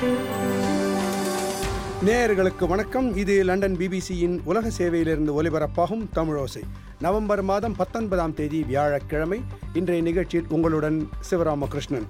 நேயர்களுக்கு வணக்கம் இது லண்டன் பிபிசியின் உலக சேவையிலிருந்து ஒலிபரப்பாகும் தமிழோசை நவம்பர் மாதம் பத்தொன்பதாம் தேதி வியாழக்கிழமை இன்றைய நிகழ்ச்சியில் உங்களுடன் சிவராமகிருஷ்ணன்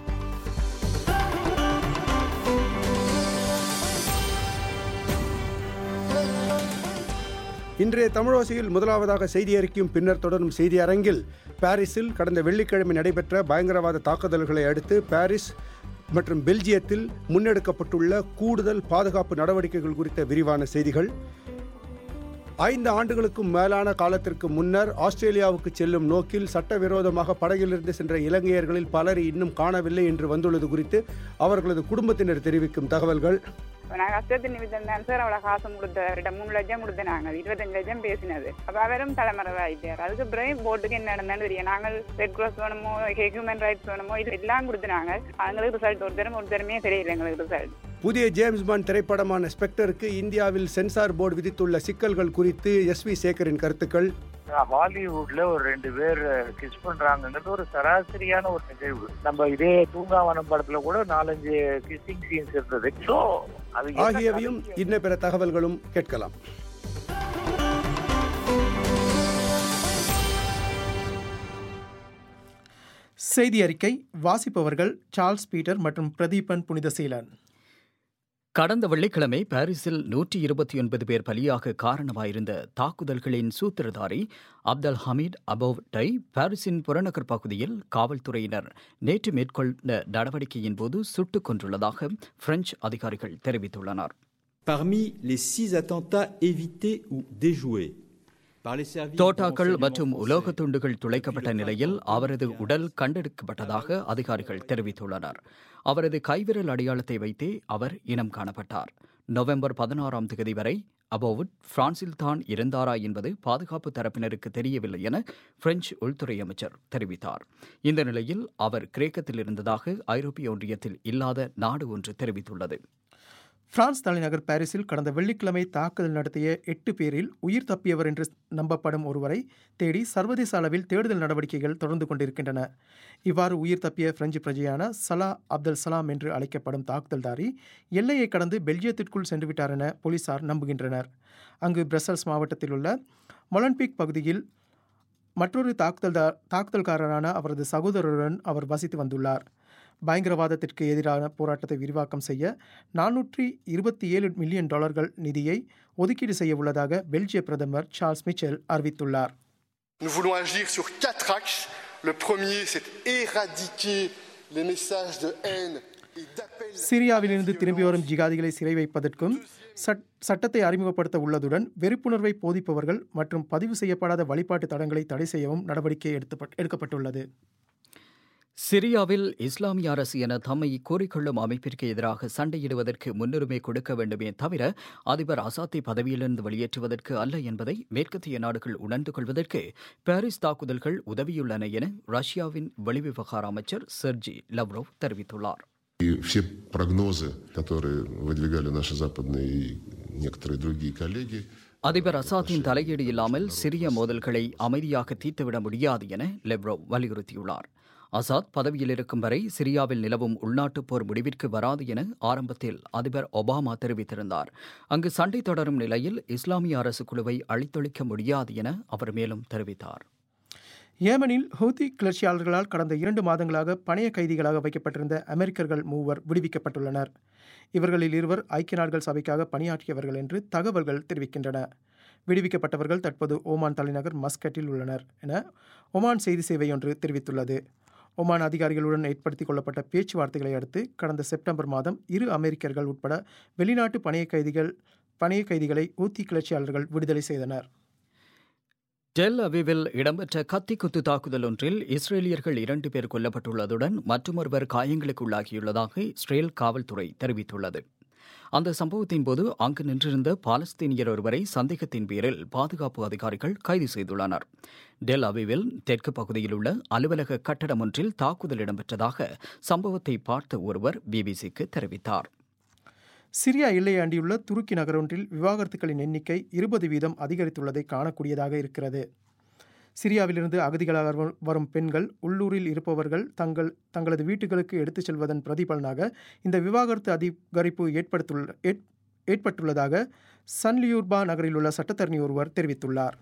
இன்றைய தமிழோசையில் முதலாவதாக செய்தி அறிக்கையும் பின்னர் தொடரும் செய்தி அரங்கில் பாரிஸில் கடந்த வெள்ளிக்கிழமை நடைபெற்ற பயங்கரவாத தாக்குதல்களை அடுத்து பாரிஸ் மற்றும் பெல்ஜியத்தில் முன்னெடுக்கப்பட்டுள்ள கூடுதல் பாதுகாப்பு நடவடிக்கைகள் குறித்த விரிவான செய்திகள் ஐந்து ஆண்டுகளுக்கும் மேலான காலத்திற்கு முன்னர் ஆஸ்திரேலியாவுக்கு செல்லும் நோக்கில் சட்டவிரோதமாக படகிலிருந்து சென்ற இலங்கையர்களில் பலர் இன்னும் காணவில்லை என்று வந்துள்ளது குறித்து அவர்களது குடும்பத்தினர் தெரிவிக்கும் தகவல்கள் நான் கஷ்டத்து நிமித்தம் தான் சார் அவ்வளோ காசு கொடுத்த அவர்கிட்ட மூணு லட்சம் கொடுத்து நாங்கள் இருபத்தஞ்சு லட்சம் பேசினது அப்போ அவரும் தலைமறைவாயிட்டார் அதுக்கு பிறகு போட்டுக்கு என்ன நடந்தாலும் தெரியும் நாங்கள் ரெட் கிராஸ் வேணுமோ ஹியூமன் ரைட்ஸ் வேணுமோ இது எல்லாம் கொடுத்து நாங்கள் அவங்களுக்கு ரிசல்ட் ஒரு தரம் ஒரு தரமே தெரியல எங்களுக்கு ரிசல்ட் புதிய ஜேம்ஸ் பாண்ட் திரைப்படமான ஸ்பெக்டருக்கு இந்தியாவில் சென்சார் போர்டு விதித்துள்ள சிக்கல்கள் குறித்து எஸ் வி சேகரின் கருத்துக்கள் ஹாலிவுட்ல ஒரு ரெண்டு பேர் கிஸ் பண்றாங்கிறது ஒரு சராசரியான ஒரு நிகழ்வு நம்ம இதே தூங்காவனம் படத்துல கூட நாலஞ்சு கிஸ்ஸிங் சீன்ஸ் இருந்தது ஸோ அது என்ன ஆகியவையும் இன்ன பிற தகவல்களும் கேட்கலாம் செய்தி அறிக்கை வாசிப்பவர்கள் சார்ல்ஸ் பீட்டர் மற்றும் பிரதீபன் புனிதசீலன் கடந்த வெள்ளிக்கிழமை பாரிஸில் நூற்றி இருபத்தி ஒன்பது பேர் பலியாக காரணமாயிருந்த தாக்குதல்களின் சூத்திரதாரி அப்தல் ஹமீத் அபோவ்டை பாரிஸின் புறநகர் பகுதியில் காவல்துறையினர் நேற்று மேற்கொண்ட நடவடிக்கையின் போது சுட்டுக் கொன்றுள்ளதாக பிரெஞ்சு அதிகாரிகள் தெரிவித்துள்ளனர் Parmi les six attentats évités ou déjoués par les services de தோட்டாக்கள் renseignement மற்றும் français, உலோக துண்டுகள் துளைக்கப்பட்ட நிலையில் அவரது உடல் கண்டெடுக்கப்பட்டதாக அதிகாரிகள் தெரிவித்துள்ளனர் அவரது கைவிரல் அடையாளத்தை வைத்தே அவர் இனம் காணப்பட்டார் நவம்பர் பதினாறாம் தேதி வரை அபோவுட் பிரான்சில் தான் இருந்தாரா என்பது பாதுகாப்பு தரப்பினருக்கு தெரியவில்லை என பிரெஞ்சு உள்துறை அமைச்சர் தெரிவித்தார் இந்த நிலையில் அவர் கிரேக்கத்தில் இருந்ததாக ஐரோப்பிய ஒன்றியத்தில் இல்லாத நாடு ஒன்று தெரிவித்துள்ளது பிரான்ஸ் தலைநகர் பாரிஸில் கடந்த வெள்ளிக்கிழமை தாக்குதல் நடத்திய எட்டு பேரில் உயிர் தப்பியவர் என்று நம்பப்படும் ஒருவரை தேடி சர்வதேச அளவில் தேடுதல் நடவடிக்கைகள் தொடர்ந்து கொண்டிருக்கின்றன இவ்வாறு உயிர் தப்பிய பிரெஞ்சு பிரஜையான சலா அப்தல் சலாம் என்று அழைக்கப்படும் தாக்குதல்தாரி எல்லையை கடந்து பெல்ஜியத்திற்குள் சென்றுவிட்டார் என போலீசார் நம்புகின்றனர் அங்கு பிரசல்ஸ் மாவட்டத்தில் உள்ள மொலன்பிக் பகுதியில் மற்றொரு தாக்குதல்தா தாக்குதல்காரரான அவரது சகோதரருடன் அவர் வசித்து வந்துள்ளார் பயங்கரவாதத்திற்கு எதிரான போராட்டத்தை விரிவாக்கம் செய்ய நானூற்றி இருபத்தி ஏழு மில்லியன் டாலர்கள் நிதியை ஒதுக்கீடு செய்ய உள்ளதாக பெல்ஜிய பிரதமர் சார்ல்ஸ் மிச்சல் அறிவித்துள்ளார் Nous voulons agir sur quatre axes. Le premier, c'est éradiquer les messages de haine et d'appel. சிரியாவிலிருந்து திரும்பி வரும் ஜிகாதிகளை சிறை வைப்பதற்கும் சட் சட்டத்தை அறிமுகப்படுத்த உள்ளதுடன் வெறுப்புணர்வை போதிப்பவர்கள் மற்றும் பதிவு செய்யப்படாத வழிபாட்டு தடங்களை தடை செய்யவும் நடவடிக்கை எடுத்துப்பட்- எடுக்கப்பட்டுள்ளது சிரியாவில் இஸ்லாமிய அரசு என தம்மை கூறிக்கொள்ளும் அமைப்பிற்கு எதிராக சண்டையிடுவதற்கு முன்னுரிமை கொடுக்க வேண்டுமே தவிர அதிபர் அசாத்தை பதவியிலிருந்து வெளியேற்றுவதற்கு அல்ல என்பதை மேற்கத்திய நாடுகள் உணர்ந்து கொள்வதற்கு பாரிஸ் தாக்குதல்கள் உதவியுள்ளன என ரஷ்யாவின் வெளிவிவகார அமைச்சர் செர்ஜி லவ்ரோவ் தெரிவித்துள்ளார் И все прогнозы, которые выдвигали наши западные и некоторые другие коллеги, அதிபர் அசாத்தின் தலையீடு இல்லாமல் சிரிய மோதல்களை அமைதியாக தீர்த்துவிட முடியாது என லெவ்ரோவ் வலியுறுத்தியுள்ளார் அசாத் பதவியில் இருக்கும் வரை சிரியாவில் நிலவும் உள்நாட்டுப் போர் முடிவிற்கு வராது என ஆரம்பத்தில் அதிபர் ஒபாமா தெரிவித்திருந்தார் அங்கு சண்டை தொடரும் நிலையில் இஸ்லாமிய அரசு குழுவை அழித்தொழிக்க முடியாது என அவர் மேலும் தெரிவித்தார் ஏமனில் ஹூதி கிளர்ச்சியாளர்களால் கடந்த இரண்டு மாதங்களாக பணைய கைதிகளாக வைக்கப்பட்டிருந்த அமெரிக்கர்கள் மூவர் விடுவிக்கப்பட்டுள்ளனர் இவர்களில் இருவர் ஐக்கிய நாடுகள் சபைக்காக பணியாற்றியவர்கள் என்று தகவல்கள் தெரிவிக்கின்றன விடுவிக்கப்பட்டவர்கள் தற்போது ஓமான் தலைநகர் மஸ்கட்டில் உள்ளனர் என ஒமான் செய்தி சேவை ஒன்று தெரிவித்துள்ளது ஒமான் அதிகாரிகளுடன் ஏற்படுத்திக் கொள்ளப்பட்ட பேச்சுவார்த்தைகளை அடுத்து கடந்த செப்டம்பர் மாதம் இரு அமெரிக்கர்கள் உட்பட வெளிநாட்டு பணைய கைதிகள் பணைய கைதிகளை ஊத்தி கிளர்ச்சியாளர்கள் விடுதலை செய்தனர் டெல் அவிவில் இடம்பெற்ற கத்தி குத்து தாக்குதல் ஒன்றில் இஸ்ரேலியர்கள் இரண்டு பேர் கொல்லப்பட்டுள்ளதுடன் மற்றொருவர் காயங்களுக்குள்ளாகியுள்ளதாக இஸ்ரேல் காவல்துறை தெரிவித்துள்ளது அந்த சம்பவத்தின் போது அங்கு நின்றிருந்த பாலஸ்தீனியர் ஒருவரை சந்தேகத்தின் பேரில் பாதுகாப்பு அதிகாரிகள் கைது செய்துள்ளனர் டெல் அவிவில் தெற்கு பகுதியில் உள்ள அலுவலக கட்டடம் ஒன்றில் தாக்குதல் இடம்பெற்றதாக சம்பவத்தை பார்த்த ஒருவர் பிபிசிக்கு தெரிவித்தார் சிரியா எல்லையை அண்டியுள்ள துருக்கி நகரொன்றில் விவாகரத்துகளின் எண்ணிக்கை இருபது வீதம் அதிகரித்துள்ளதை காணக்கூடியதாக இருக்கிறது சிரியாவிலிருந்து அகதிகளாக வரும்- வரும் பெண்கள் உள்ளூரில் இருப்பவர்கள் தங்கள் தங்களது வீட்டுகளுக்கு எடுத்துச் செல்வதன் பிரதிபலனாக இந்த விவாகரத்து அதிகரிப்பு ஏற்படுத்துள்ள ஏற்- ஏற்பட்டுள்ளதாக சன்லியூர்பா நகரில் உள்ள சட்டத்தரணி ஒருவர் தெரிவித்துள்ளார்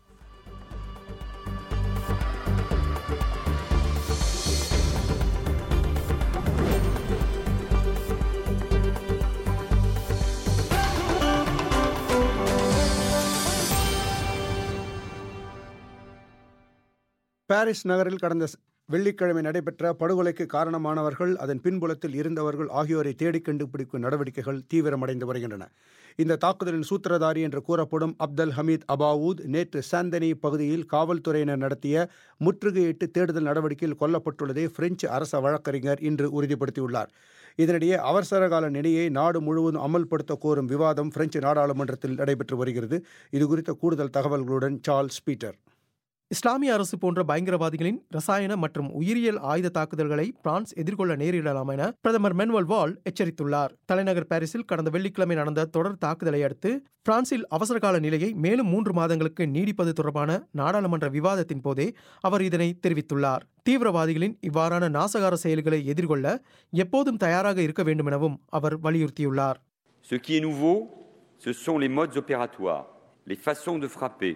பாரிஸ் நகரில் கடந்த ஸ்- வெள்ளிக்கிழமை நடைபெற்ற படுகொலைக்கு காரணமானவர்கள் அதன் பின்புலத்தில் இருந்தவர்கள் ஆகியோரை தேடிக் கண்டுபிடிக்கும் நடவடிக்கைகள் தீவிரமடைந்து வருகின்றன இந்த தாக்குதலின் சூத்திரதாரி என்று கூறப்படும் அப்தல் ஹமீத் அபாவூத் நேற்று சாந்தனி பகுதியில் காவல்துறையினர் நடத்திய முற்றுகையிட்டு தேடுதல் நடவடிக்கையில் கொல்லப்பட்டுள்ளதை பிரெஞ்சு அரச வழக்கறிஞர் இன்று உறுதிப்படுத்தியுள்ளார் இதனிடையே அவசரகால நிலையை நாடு முழுவதும் அமல்படுத்த கோரும் விவாதம் பிரெஞ்சு நாடாளுமன்றத்தில் நடைபெற்று வருகிறது இது குறித்த கூடுதல் தகவல்களுடன் சார்ல்ஸ் பீட்டர் இஸ்லாமிய அரசு போன்ற பயங்கரவாதிகளின் ரசாயன மற்றும் உயிரியல் ஆயுத தாக்குதல்களை பிரான்ஸ் எதிர்கொள்ள நேரிடலாம் என பிரதமர் மென்வல் வால் எச்சரித்துள்ளார் தலைநகர் பாரிஸில் கடந்த வெள்ளிக்கிழமை நடந்த தொடர் தாக்குதலை அடுத்து பிரான்சில் அவசரகால நிலையை மேலும் மூன்று மாதங்களுக்கு நீடிப்பது தொடர்பான நாடாளுமன்ற விவாதத்தின் போதே அவர் இதனை தெரிவித்துள்ளார் தீவிரவாதிகளின் இவ்வாறான நாசகார செயல்களை எதிர்கொள்ள எப்போதும் தயாராக இருக்க வேண்டும் எனவும் அவர் வலியுறுத்தியுள்ளார் Ce qui est nouveau, ce sont les modes opératoires, les façons de frapper,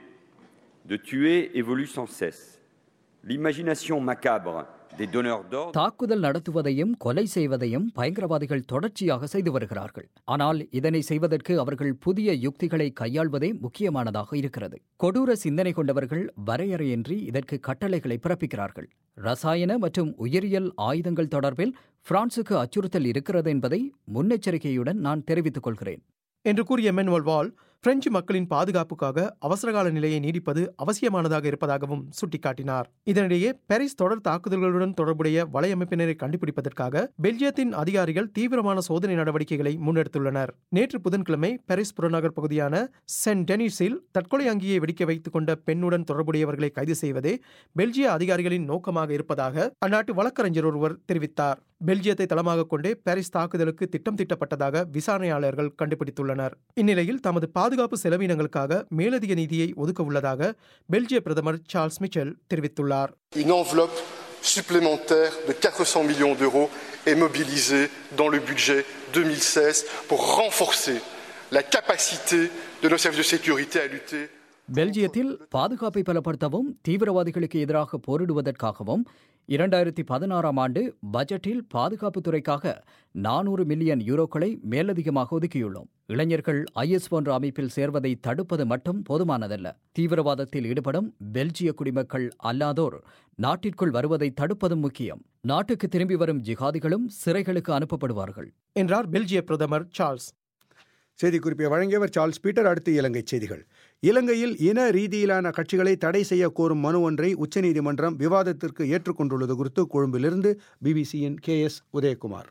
de tuer évoluent sans cesse. L'imagination macabre des donneurs d'ordre தாக்குதல் நடத்துவதையும் கொலை செய்வதையும் பயங்கரவாதிகள் தொடர்ச்சியாக செய்து வருகிறார்கள் ஆனால் இதனை செய்வதற்கு அவர்கள் புதிய யுக்திகளை கையாள்வதே முக்கியமானதாக இருக்கிறது கொடூர சிந்தனை கொண்டவர்கள் வரையறையின்றி இதற்கு கட்டளைகளை பிறப்பிக்கிறார்கள் ரசாயன மற்றும் உயிரியல் ஆயுதங்கள் தொடர்பில் பிரான்சுக்கு அச்சுறுத்தல் இருக்கிறது என்பதை முன்னெச்சரிக்கையுடன் நான் தெரிவித்துக் கொள்கிறேன் என்று கூறிய மென்வல் வால் பிரெஞ்சு மக்களின் பாதுகாப்புக்காக அவசரகால நிலையை நீடிப்பது அவசியமானதாக இருப்பதாகவும் சுட்டிக்காட்டினார் இதனிடையே பாரிஸ் தொடர் தாக்குதல்களுடன் தொடர்புடைய வலையமைப்பினரை கண்டுபிடிப்பதற்காக பெல்ஜியத்தின் அதிகாரிகள் தீவிரமான சோதனை நடவடிக்கைகளை முன்னெடுத்துள்ளனர் நேற்று புதன்கிழமை பாரிஸ் புறநகர் பகுதியான சென்ட் டெனிஸில் தற்கொலை அங்கியை வெடிக்க வைத்துக் கொண்ட பெண்ணுடன் தொடர்புடையவர்களை கைது செய்வதே பெல்ஜிய அதிகாரிகளின் நோக்கமாக இருப்பதாக அந்நாட்டு வழக்கறிஞர் ஒருவர் தெரிவித்தார் பெல்ஜியத்தை தளமாக கொண்டே பாரிஸ் தாக்குதலுக்கு திட்டம் திட்டப்பட்டதாக விசாரணையாளர்கள் கண்டுபிடித்துள்ளனர் இந்நிலையில் தமது பாதுகாப்பு செலவினங்களுக்காக மேலதிக நிதியை ஒதுக்க உள்ளதாக பெல்ஜிய பிரதமர் சார்ல்ஸ் மிச்சல் தெரிவித்துள்ளார் Une enveloppe supplémentaire de 400 millions d'euros est mobilisée dans le budget 2016 pour renforcer la capacité de nos services de sécurité à lutter பெல்ஜியத்தில் பாதுகாப்பை பலப்படுத்தவும் தீவிரவாதிகளுக்கு எதிராக போரிடுவதற்காகவும் இரண்டாயிரத்தி பதினாறாம் ஆண்டு பட்ஜெட்டில் பாதுகாப்புத் துறைக்காக நானூறு மில்லியன் யூரோக்களை மேலதிகமாக ஒதுக்கியுள்ளோம் இளைஞர்கள் ஐஎஸ் போன்ற அமைப்பில் சேர்வதை தடுப்பது மட்டும் போதுமானதல்ல தீவிரவாதத்தில் ஈடுபடும் பெல்ஜிய குடிமக்கள் அல்லாதோர் நாட்டிற்குள் வருவதை தடுப்பதும் முக்கியம் நாட்டுக்கு திரும்பி வரும் ஜிகாதிகளும் சிறைகளுக்கு அனுப்பப்படுவார்கள் என்றார் பெல்ஜிய பிரதமர் சார்ல்ஸ் செய்திக்குறிப்பை வழங்கியவர் சார்ல்ஸ் பீட்டர் அடுத்து இலங்கை செய்திகள் இலங்கையில் இன ரீதியிலான கட்சிகளை தடை செய்ய கோரும் மனு ஒன்றை உச்சநீதிமன்றம் விவாதத்திற்கு ஏற்றுக்கொண்டுள்ளது குறித்து கொழும்பிலிருந்து பிபிசியின் கே எஸ் உதயகுமார்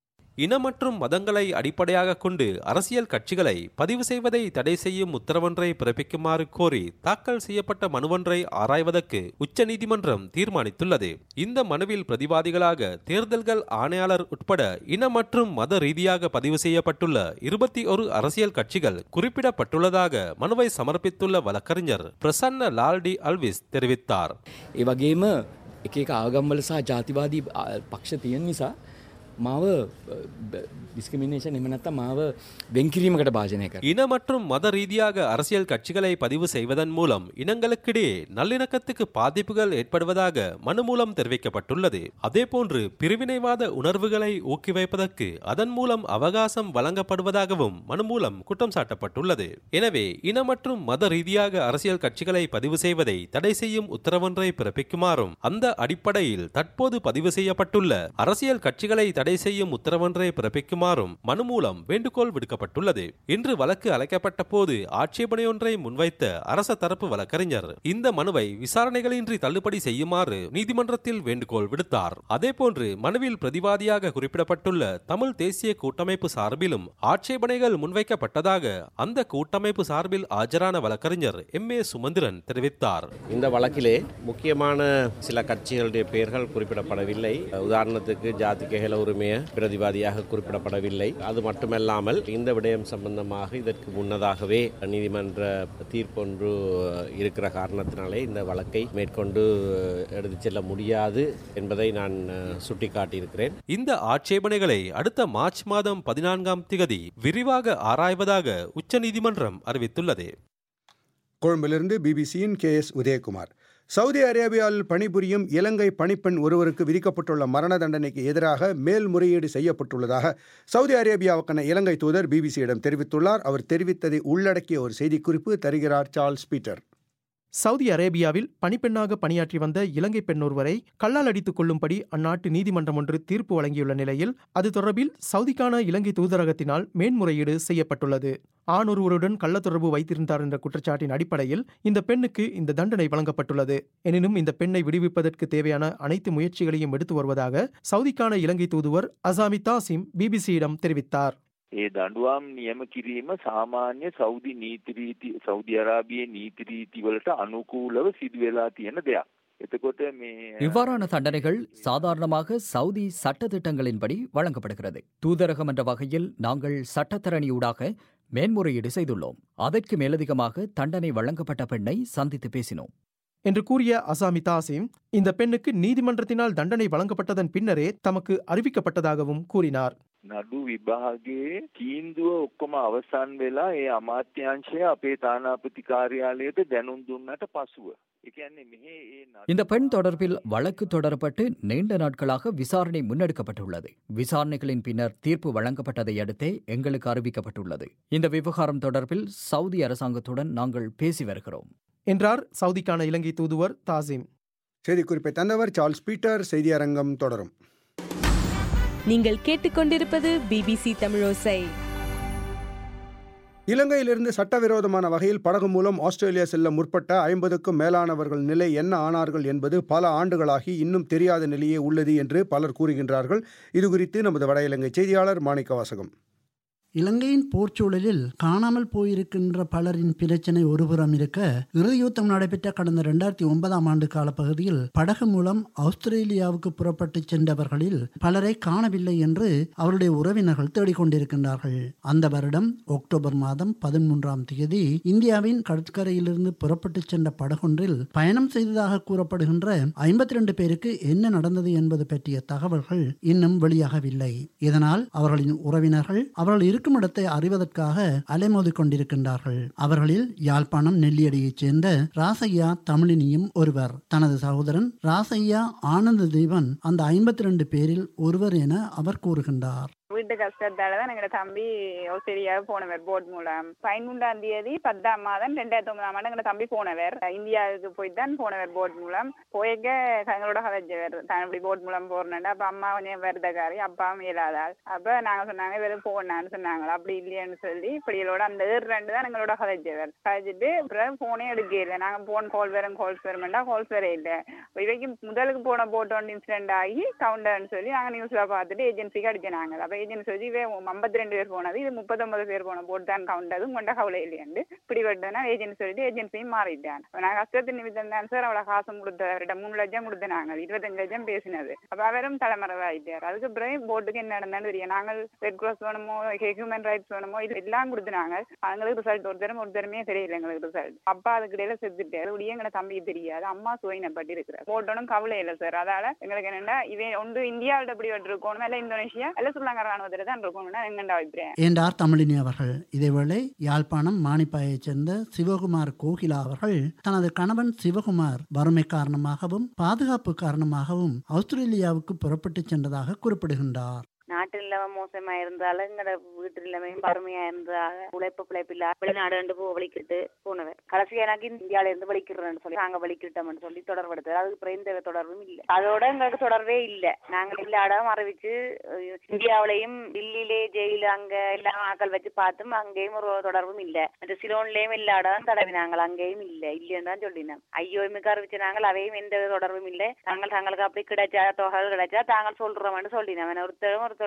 இன மற்றும் மதங்களை அடிப்படையாக கொண்டு அரசியல் கட்சிகளை பதிவு செய்வதை தடை செய்யும் உத்தரவொன்றை பிறப்பிக்குமாறு கோரி தாக்கல் செய்யப்பட்ட மனுவொன்றை ஆராய்வதற்கு உச்சநீதிமன்றம் தீர்மானித்துள்ளது இந்த மனுவில் பிரதிவாதிகளாக தேர்தல்கள் ஆணையாளர் உட்பட இன மற்றும் மத ரீதியாக பதிவு செய்யப்பட்டுள்ள இருபத்தி ஒரு அரசியல் கட்சிகள் குறிப்பிடப்பட்டுள்ளதாக மனுவை சமர்ப்பித்துள்ள வழக்கறிஞர் பிரசன்ன லால்டி අල්විස් தெரிவித்தார் ඒ වගේම එක එක ආගම්වල සහ ජාතිවාදී අ, පක්ෂ තියෙන නිසා මාව ඩිස්කමිනේෂන් එමනත්ත මාව වෙන්කිරීමකට භාජනය කර. இன மற்றும் மத ரீதியாக அரசியல் கட்சிகளை பதிவு செய்வதன் மூலம் இனங்களுக்கிடையே நல்லிணக்கத்துக்கு பாதிப்புகள் ஏற்படுவதாக மனு மூலம் தெரிவிக்கப்பட்டுள்ளது அதேபோன்று பிரிவினைவாத உணர்வுகளை ஊக்குவிப்பதற்கு அதன் மூலம் அவகாசம் வழங்கப்படுவதாகவும் மனு மூலம் குற்றம் சாட்டப்பட்டுள்ளது எனவே இன மற்றும் மத ரீதியாக அரசியல் கட்சிகளை பதிவு செய்வதை தடை செய்யும் உத்தரவொன்றை பிறப்பிக்குமாறும் அந்த அடிப்படையில் தற்போது பதிவு செய்யப்பட்டுள்ள அரசியல் கட்சிகளை தடை செய்யும் உத்தரவொன்றை பிறப்பிக்குமாறும் மனு மூலம் வேண்டுகோள் விடுக்கப்பட்டுள்ளது இன்று வழக்கு அழைக்கப்பட்ட போது ஆட்சேபனையொன்றை முன்வைத்த அரச தரப்பு வழக்கறிஞர் இந்த மனுவை விசாரணைகளின்றி தள்ளுபடி செய்யுமாறு நீதிமன்றத்தில் வேண்டுகோள் விடுத்தார் அதேபோன்று மனுவில் பிரதிவாதியாக குறிப்பிடப்பட்டுள்ள தமிழ் தேசிய கூட்டமைப்பு சார்பிலும் ஆட்சேபனைகள் முன்வைக்கப்பட்டதாக அந்த கூட்டமைப்பு சார்பில் ஆஜரான வழக்கறிஞர் எம் ஏ சுமந்திரன் தெரிவித்தார் இந்த வழக்கிலே முக்கியமான சில கட்சிகளுடைய பெயர்கள் குறிப்பிடப்படவில்லை உதாரணத்துக்கு ஜாதிக ஹெல உரிமைய பிரதிவாதியாக குறிப்பிடப்படவில்லை அது மட்டுமல்லாமல் இந்த விடயம் சம்பந்தமாக இதற்கு முன்னதாகவே நீதிமன்ற தீர்ப்பொன்று இருக்கிற காரணத்தினாலே இந்த வழக்கை மேற்கொண்டு எடுத்துச் செல்ல முடியாது என்பதை நான் சுட்டிக்காட்டியிருக்கிறேன் இந்த ஆட்சேபனைகளை அடுத்த மார்ச் மாதம் பதினான்காம் திகதி விரிவாக ஆராய்வதாக உச்சநீதிமன்றம் அறிவித்துள்ளது கொழும்பிலிருந்து பிபிசியின் கே எஸ் உதயகுமார் சவுதி அரேபியாவில் பணிபுரியும் இலங்கை பணிப்பெண் ஒருவருக்கு விதிக்கப்பட்டுள்ள மரண தண்டனைக்கு எதிராக மேல்முறையீடு செய்யப்பட்டுள்ளதாக சவுதி அரேபியாவுக்கான இலங்கை தூதர் பிபிசியிடம் தெரிவித்துள்ளார் அவர் தெரிவித்ததை உள்ளடக்கிய ஒரு செய்திக்குறிப்பு தருகிறார் சார்ல்ஸ் பீட்டர் சவுதி அரேபியாவில் பணிப்பெண்ணாக பணியாற்றி வந்த இலங்கை பெண் ஒருவரை கல்லால் அடித்துக் கொள்ளும்படி அந்நாட்டு நீதிமன்றம் ஒன்று தீர்ப்பு வழங்கியுள்ள நிலையில் அது தொடர்பில் சவுதிக்கான இலங்கை தூதரகத்தினால் மேன்முறையீடு செய்யப்பட்டுள்ளது ஆண் ஒருவருடன் கள்ளத்தொடர்பு வைத்திருந்தார் என்ற குற்றச்சாட்டின் அடிப்படையில் இந்த பெண்ணுக்கு இந்த தண்டனை வழங்கப்பட்டுள்ளது எனினும் இந்த பெண்ணை விடுவிப்பதற்கு தேவையான அனைத்து முயற்சிகளையும் எடுத்து வருவதாக சவுதிக்கான இலங்கை தூதுவர் அசாமி தாசிம் பிபிசியிடம் தெரிவித்தார் ඒ දඩුවම් නියම කිරීම සාමාන්‍ය සෞදි නීතිරීති සෞදි අරාබියේ නීතිරීතිවලට අනුකූලව සිදුවෙලා තියෙන දෙයක්. එතකොට මේ இவ்வாறான தண்டனைகள் சாதாரணமாக சவுதி சட்டத்திட்டங்களின்படி வழங்கப்படுகிறது தூதரகம் என்ற வகையில் நாங்கள் சட்டத்தரணியூடாக மேன்முறையீடு செய்துள்ளோம் அதற்கு மேலதிகமாக தண்டனை வழங்கப்பட்ட பெண்ணை சந்தித்து பேசினோம் என்று கூறிய அசாமி தாசிம் இந்த பெண்ணுக்கு நீதிமன்றத்தினால் தண்டனை வழங்கப்பட்டதன் பின்னரே தமக்கு அறிவிக்கப்பட்டதாகவும் கூறினார் නඩු විභාගයේ තීන්දුව ඔක්කොම අවසන් වෙලා ඒ අමාත්‍යංශය අපේ තානාපති කාර්යාලයට දැනුම් දුන්නට පසුව. ඒ කියන්නේ මෙහි ඒ இந்த பெண் தொடர்பில் வழக்கு தொடரப்பட்டு நீண்ட நாட்களாக விசாரணை முன்னெடுக்கப்பட்டுள்ளது விசாரணைகளின் பின்னர் தீர்ப்பு வழங்கப்பட்டதை அடுத்தே எங்களுக்கு அறிவிக்கப்பட்டுள்ளது இந்த விவகாரம் தொடர்பில் சவுதி அரசாங்கத்துடன் நாங்கள் பேசி வருகிறோம் என்றார் சவுதிக்கான இலங்கை தூதுவர் தாசிம் செய்திக்குறிப்பை தந்தவர் சார்ல்ஸ் பீட்டர் செய்தி அரங்கம் தொடரும் நீங்கள் கேட்டுக்கொண்டிருப்பது பிபிசி தமிழோசை இலங்கையிலிருந்து சட்டவிரோதமான வகையில் படகு மூலம் ஆஸ்திரேலியா செல்ல முற்பட்ட ஐம்பதுக்கும் மேலானவர்கள் நிலை என்ன ஆனார்கள் என்பது பல ஆண்டுகளாகி இன்னும் தெரியாத நிலையே உள்ளது என்று பலர் கூறுகின்றார்கள் இது குறித்து நமது வட இலங்கை செய்தியாளர் மாணிக்க வாசகம் இலங்கையின் போர்ச்சூழலில் காணாமல் போயிருக்கின்ற பலரின் பிரச்சனை ஒருபுறம் இருக்க இறுதியுத்தம் நடைபெற்ற கடந்த இரண்டாயிரத்தி ஒன்பதாம் ஆண்டு கால பகுதியில் படகு மூலம் ஆஸ்திரேலியாவுக்கு புறப்பட்டு சென்றவர்களில் பலரை காணவில்லை என்று அவருடைய உறவினர்கள் தேடிக்கொண்டிருக்கின்றார்கள் அந்த வருடம் அக்டோபர் மாதம் பதிமூன்றாம் தேதி இந்தியாவின் கடற்கரையிலிருந்து புறப்பட்டு சென்ற படகொன்றில் பயணம் செய்ததாக கூறப்படுகின்ற ஐம்பத்தி ரெண்டு பேருக்கு என்ன நடந்தது என்பது பற்றிய தகவல்கள் இன்னும் வெளியாகவில்லை இதனால் அவர்களின் உறவினர்கள் அவர்கள் இருக்கும் இடத்தை அறிவதற்காக அலைமோதி கொண்டிருக்கின்றார்கள் அவர்களில் யாழ்ப்பாணம் நெல்லியடியைச் சேர்ந்த ராசையா தமிழினியும் ஒருவர் தனது சகோதரன் ராசையா ஆனந்த தீபன் அந்த ஐம்பத்தி ரெண்டு பேரில் ஒருவர் என அவர் கூறுகின்றார் வீட்டு கஷ்டத்தால தான் எங்களோட தம்பி ஆஸ்திரேலியாவுக்கு போனவர் போட் மூலம் பதிமூன்றாம் தேதி பத்தாம் மாதம் ரெண்டாயிரத்தி ஒன்பதாம் ஆண்டு எங்களோட தம்பி போனவர் இந்தியாவுக்கு போய் தான் போனவர் போட் மூலம் போய்க்க எங்களோட கதைச்சவர் தான் இப்படி போட் மூலம் போறேன் அப்ப அம்மா கொஞ்சம் வருதக்காரி அப்பாவும் இயலாதாள் அப்ப நாங்க சொன்னாங்க இவரு போனான்னு சொன்னாங்க அப்படி இல்லையான்னு சொல்லி இப்படியோட அந்த ஏர் ரெண்டு தான் எங்களோட கதைச்சவர் கதைச்சிட்டு அப்புறம் போனே எடுக்க இல்லை நாங்க போன் கால் வரும் கால்ஸ் வருமெண்டா கால்ஸ் வர இல்லை இவைக்கு முதலுக்கு போன போட் ஒன்று இன்சிடென்ட் ஆகி கவுண்டர்னு சொல்லி நாங்க நியூஸ்ல பார்த்துட்டு ஏஜென்சிக்கு அடிச்சினாங்க அப்ப ஏஜென்சி சொல்லி ஐம்பத்தி ரெண்டு பேர் போனது இது முப்பத்தொன்பது பேர் போன போட் தான் கவுண்ட் அதுவும் கொண்ட கவலை இல்லையாண்டு பிடிபட்டனா ஏஜென்சி சொல்லிட்டு ஏஜென்சியும் மாறிட்டான் நான் கஷ்டத்து நிமித்தம் தான் சார் அவ்வளவு காசு கொடுத்த அவர்கிட்ட மூணு லட்சம் கொடுத்தனாங்க இருபத்தஞ்சு லட்சம் பேசினது அப்ப அவரும் தலைமறைவாயிட்டார் அதுக்கு பிறகு போட்டுக்கு என்ன நடந்தான்னு தெரியும் நாங்கள் ரெட் கிராஸ் வேணுமோ ஹியூமன் ரைட்ஸ் வேணுமோ இது எல்லாம் கொடுத்துனாங்க அவங்களுக்கு ரிசல்ட் ஒரு தரம் ஒரு தரமே தெரியல எங்களுக்கு ரிசல்ட் அப்பா அதுக்கு இடையில செத்துட்டாரு அப்படியே எங்களை தம்பிக்கு தெரியாது அம்மா சுவைனப்பட்டு இருக்கிறார் போட்டோனும் கவலை இல்லை சார் அதால எங்களுக்கு என்னன்னா இவன் ஒன்று இந்தியாவில் எப்படி இருக்கணும் இல்ல இந்தோனேஷியா இல்ல சுல்லாங்க ராணுவத்தில் தான் இருக்கணும்னா எங்கண்ட அபிப்பிராயம் என்றார் தமிழினி அவர்கள் இதேவேளை யாழ்ப்பாணம் மானிப்பாயைச் சேர்ந்த சிவகுமார் கோகிலா அவர்கள் தனது கணவன் சிவகுமார் வறுமை காரணமாகவும் பாதுகாப்பு காரணமாகவும் ஆஸ்திரேலியாவுக்கு புறப்பட்டு சென்றதாக குறிப்பிடுகின்றார் நாட்டு நிலைமை மோசமா இருந்தாலும் எங்களோட வீட்டு நிலைமையும் வறுமையா இருந்தாக உழைப்பு பிழைப்பில்லா வெளிநாடு ரெண்டு போ வலிக்கிட்டு போனவர் கடைசி எனக்கு இந்தியால இருந்து வலிக்கிறேன்னு சொல்லி நாங்க வலிக்கிட்டோம்னு சொல்லி தொடர்படுத்து அதுக்கு அப்புறம் எந்த தொடர்பும் இல்ல அதோட எங்களுக்கு தொடர்பே இல்ல நாங்க எல்லா இடம் அறிவிச்சு இந்தியாவிலையும் டெல்லியிலே ஜெயில அங்க எல்லா ஆக்கள் வச்சு பார்த்தும் அங்கேயும் ஒரு தொடர்பும் இல்ல மற்ற சிலோன்லயும் எல்லா இடம் தடவினாங்க அங்கேயும் இல்ல இல்லைன்னு தான் சொல்லினோம் ஐயோ மிக அறிவிச்சு நாங்கள் அவையும் எந்த தொடர்பும் இல்லை தாங்கள் தங்களுக்கு அப்படி கிடைச்சா தொகை கிடைச்சா தாங்கள் சொல்றோம்னு சொல்லினோம் ஒருத்தரும் ஒரு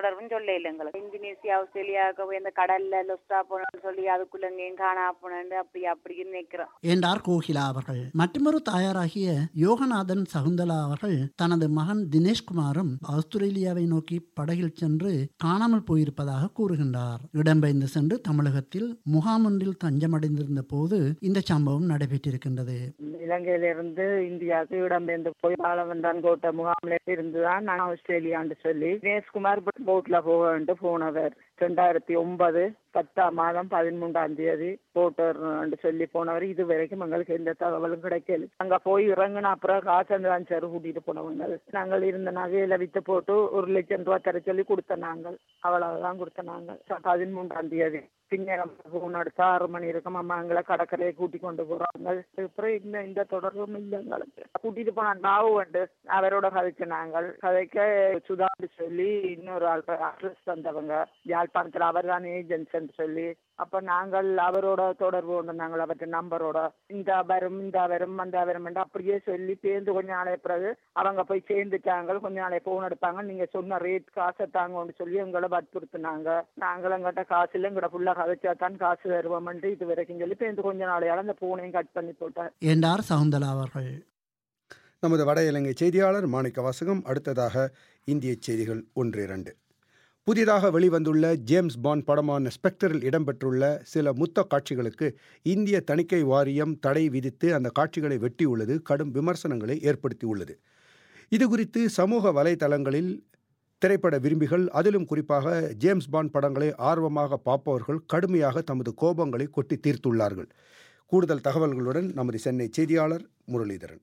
தொடர்பும் சொல்ல இல்லை எங்களுக்கு இந்தோனேசியா ஆஸ்திரேலியாவுக்கு போய் இந்த கடல்ல லொஸ்டா போனோம்னு சொல்லி அதுக்குள்ள எங்கேயும் காணா போனேன் அப்படி அப்படின்னு நினைக்கிறோம் என்றார் கோகிலா அவர்கள் மற்றொரு தாயாராகிய யோகநாதன் சகுந்தலா அவர்கள் தனது மகன் தினேஷ்குமாரும் ஆஸ்திரேலியாவை நோக்கி படகில் சென்று காணாமல் போயிருப்பதாக கூறுகின்றார் இடம்பெயர்ந்து சென்று தமிழகத்தில் முகாமொன்றில் தஞ்சமடைந்திருந்த போது இந்த சம்பவம் நடைபெற்றிருக்கின்றது இலங்கையிலிருந்து இந்தியாவுக்கு இடம்பெயர்ந்து போய் பாலவந்தான் கோட்டை முகாமில் இருந்துதான் நான் ஆஸ்திரேலியான்னு சொல்லி தினேஷ்குமார் போட்ல போகன்ட்டு போனவர் ரெண்டாயிரத்தி ஒன்பது பத்தாம் மாதம் பதிமூன்றாம் தேதி போட்டோர்னு சொல்லி போனவர் இது வரைக்கும் எங்களுக்கு எந்த தகவலும் கிடைக்கல அங்க போய் இறங்கின அப்புறம் காசு தான் சார் கூட்டிட்டு போனவங்க நாங்கள் இருந்த நகையில வித்து போட்டு ஒரு லட்சம் ரூபா தர சொல்லி கொடுத்த நாங்கள் அவ்வளவுதான் கொடுத்த நாங்கள் பதிமூன்றாம் தேதி பின்னேரம் போன் அடுத்த ஆறு மணி இருக்கும் அம்மா எங்களை கடற்கரையை கூட்டி கொண்டு போறாங்க அப்புறம் இந்த இந்த தொடர்பும் இல்லை எங்களுக்கு கூட்டிட்டு போன நாவு உண்டு அவரோட கதைச்சு நாங்கள் கதைக்க சுதான்னு சொல்லி இன்னொரு ஆள் அட்ரஸ் தந்தவங்க யாழ்ப்பாணத்தில் அவர் தான் ஏஜென்ட்ஸ் சொல்லி அப்ப நாங்கள் அவரோட தொடர்பு கொண்டு நாங்கள் அவர்கிட்ட நம்பரோட இந்த வரும் இந்த வரும் அந்த வரும் அப்படியே சொல்லி பேருந்து கொஞ்ச நாளைய பிறகு அவங்க போய் சேர்ந்துட்டாங்க கொஞ்ச நாளைய போன் எடுப்பாங்க நீங்க சொன்ன ரேட் காசை தாங்கன்னு சொல்லி எங்களை வற்புறுத்தினாங்க நாங்கள் எங்கிட்ட காசு இல்லை எங்கட ஃபுல்லா கதைச்சா தான் காசு தருவோம்ட்டு இது வரைக்கும் சொல்லி பேருந்து கொஞ்ச நாளையால அந்த பூனையும் கட் பண்ணி போட்டார் என்றார் சகுந்தலா அவர்கள் நமது வட இலங்கை செய்தியாளர் மாணிக்க வாசகம் அடுத்ததாக இந்திய செய்திகள் ஒன்று இரண்டு புதிதாக வெளிவந்துள்ள ஜேம்ஸ் பாண்ட் படமான ஸ்பெக்டரில் இடம்பெற்றுள்ள சில முத்த காட்சிகளுக்கு இந்திய தணிக்கை வாரியம் தடை விதித்து அந்த காட்சிகளை வெட்டியுள்ளது கடும் விமர்சனங்களை ஏற்படுத்தியுள்ளது இது குறித்து சமூக வலைதளங்களில் திரைப்பட விரும்பிகள் அதிலும் குறிப்பாக ஜேம்ஸ் பாண்ட் படங்களை ஆர்வமாக பார்ப்பவர்கள் கடுமையாக தமது கோபங்களை கொட்டி தீர்த்துள்ளார்கள் கூடுதல் தகவல்களுடன் நமது சென்னை செய்தியாளர் முரளிதரன்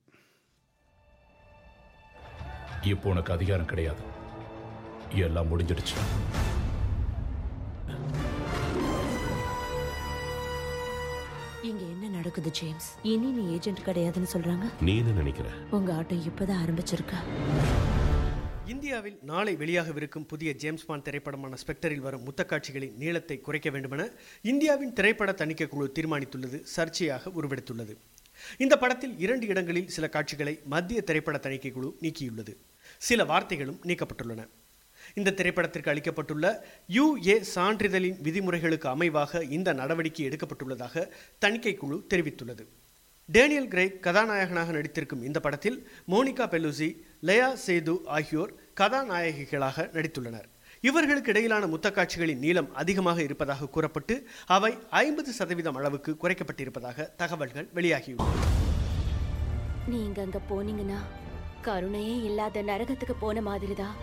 இப்போ உனக்கு அதிகாரம் கிடையாது எல்லாம் முடிஞ்சிடுச்சு இங்க என்ன நடக்குது ஜேம்ஸ் இனி நீ ஏஜென்ட் கிடையாதுன்னு சொல்றாங்க நீ என்ன நினைக்கிற உங்க ஆட்டம் இப்பதான் ஆரம்பிச்சிருக்க இந்தியாவில் நாளை வெளியாகவிருக்கும் புதிய ஜேம்ஸ் பாண்ட் திரைப்படமான ஸ்பெக்டரில் வரும் முத்தக்காட்சிகளின் நீளத்தை குறைக்க வேண்டுமென இந்தியாவின் திரைப்பட தணிக்கை குழு தீர்மானித்துள்ளது சர்ச்சையாக உருவெடுத்துள்ளது இந்த படத்தில் இரண்டு இடங்களில் சில காட்சிகளை மத்திய திரைப்பட தணிக்கை குழு நீக்கியுள்ளது சில வார்த்தைகளும் நீக்கப்பட்டுள்ளன இந்த திரைப்படத்திற்கு அளிக்கப்பட்டுள்ள யுஏ சான்றிதழின் விதிமுறைகளுக்கு அமைவாக இந்த நடவடிக்கை எடுக்கப்பட்டுள்ளதாக தணிக்கை குழு தெரிவித்துள்ளது டேனியல் கிரேக் கதாநாயகனாக நடித்திருக்கும் இந்த படத்தில் மோனிகா பெல்லூசி லயா சேது ஆகியோர் கதாநாயகிகளாக நடித்துள்ளனர் இவர்களுக்கு இடையிலான முத்தக்காட்சிகளின் நீளம் அதிகமாக இருப்பதாக கூறப்பட்டு அவை ஐம்பது சதவீதம் அளவுக்கு குறைக்கப்பட்டிருப்பதாக தகவல்கள் வெளியாகியுள்ளன நீங்க அங்க போனீங்கன்னா கருணையே இல்லாத நரகத்துக்கு போன மாதிரிதான்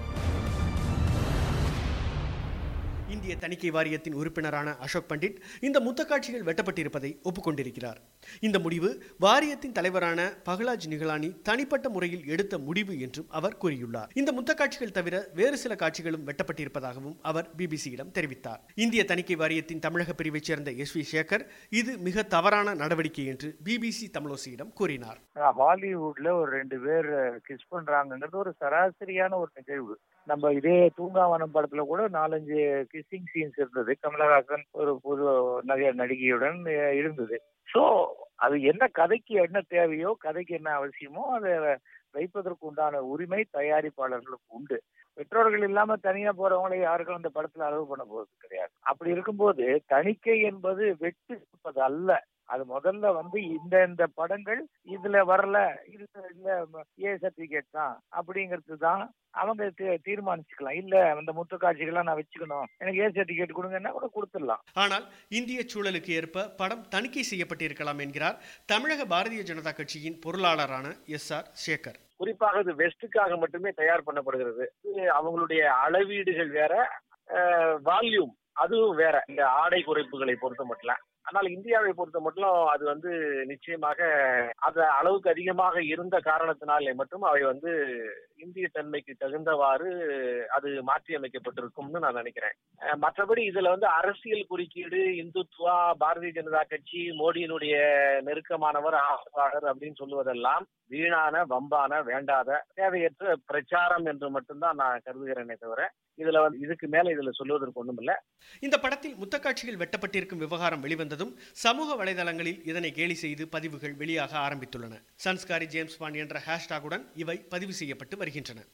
இந்திய தணிக்கை வாரியத்தின் உறுப்பினரான அசோக் பண்டிட் இந்த முத்தக்காட்சிகள் வெட்டப்பட்டிருப்பதை ஒப்புக்கொண்டிருக்கிறார் இந்த முடிவு வாரியத்தின் தலைவரான பகலாஜ் நிகலானி தனிப்பட்ட முறையில் எடுத்த முடிவு என்றும் அவர் கூறியுள்ளார் இந்த முத்தக்காட்சிகள் தவிர வேறு சில காட்சிகளும் வெட்டப்பட்டிருப்பதாகவும் அவர் பிபிசியிடம் தெரிவித்தார் இந்திய தணிக்கை வாரியத்தின் தமிழக பிரிவைச் சேர்ந்த எஸ் வி சேகர் இது மிக தவறான நடவடிக்கை என்று பிபிசி தமிழோசியிடம் கூறினார் ஹாலிவுட்ல ஒரு ரெண்டு பேர் கிஸ் பண்றாங்கிறது ஒரு சராசரியான ஒரு நிகழ்வு நம்ம இதே தூங்காவனம் படத்துல கூட நாலஞ்சு கிஸ்ஸிங் சீன்ஸ் இருந்தது கமலஹாசன் ஒரு புது நகை நடிகையுடன் இருந்தது சோ அது என்ன கதைக்கு என்ன தேவையோ கதைக்கு என்ன அவசியமோ அதை வைப்பதற்கு உண்டான உரிமை தயாரிப்பாளர்களுக்கு உண்டு பெற்றோர்கள் இல்லாம தனியா போறவங்களை யாருக்கும் அந்த படத்துல அளவு பண்ண போறது கிடையாது அப்படி இருக்கும்போது தணிக்கை என்பது வெட்டு இருப்பது அல்ல அது முதல்ல வந்து இந்த இந்த படங்கள் இதுல வரல இதுல இல்ல ஏ சர்டிபிகேட் தான் அப்படிங்கிறது தான் அவங்க தீர்மானிச்சுக்கலாம் இல்ல அந்த முத்து காட்சிகள்லாம் நான் வச்சுக்கணும் எனக்கு ஏ சர்டிபிகேட் கொடுங்கன்னா கூட கொடுத்துடலாம் ஆனால் இந்திய சூழலுக்கு ஏற்ப படம் தணிக்கை செய்யப்பட்டிருக்கலாம் என்கிறார் தமிழக பாரதிய ஜனதா கட்சியின் பொருளாளரான எஸ் ஆர் சேகர் குறிப்பாக இது வெஸ்டுக்காக மட்டுமே தயார் பண்ணப்படுகிறது அவங்களுடைய அளவீடுகள் வேற வால்யூம் அதுவும் வேற இந்த ஆடை குறைப்புகளை பொறுத்த மட்டும் ஆனால் இந்தியாவை பொறுத்த மட்டும் அது வந்து நிச்சயமாக அது அளவுக்கு அதிகமாக இருந்த காரணத்தினாலே மட்டும் அவை வந்து இந்திய தன்மைக்கு தகுந்தவாறு அது மாற்றி அமைக்கப்பட்டிருக்கும்னு நான் நினைக்கிறேன் மற்றபடி இதுல வந்து அரசியல் குறுக்கீடு இந்துத்வா பாரதிய ஜனதா கட்சி மோடியினுடைய நெருக்கமானவர் ஆதரவாளர் அப்படின்னு சொல்லுவதெல்லாம் வீணான வம்பான வேண்டாத தேவையற்ற பிரச்சாரம் என்று மட்டும்தான் நான் கருதுகிறேனே தவிர இதுல வந்து இதுக்கு மேல இதுல சொல்லுவதற்கு ஒண்ணும் இல்ல இந்த படத்தில் முத்தக்காட்சிகள் வெட்டப்பட்டிருக்கும் விவகாரம் வெளிவந்ததும் சமூக வலைதளங்களில் இதனை கேலி செய்து பதிவுகள் வெளியாக ஆரம்பித்துள்ளன சன்ஸ்காரி ஜேம்ஸ் பாண்ட் என்ற ஹேஷ்டாகுடன் இவை பதிவு செய்யப்பட்டு வருகின்றன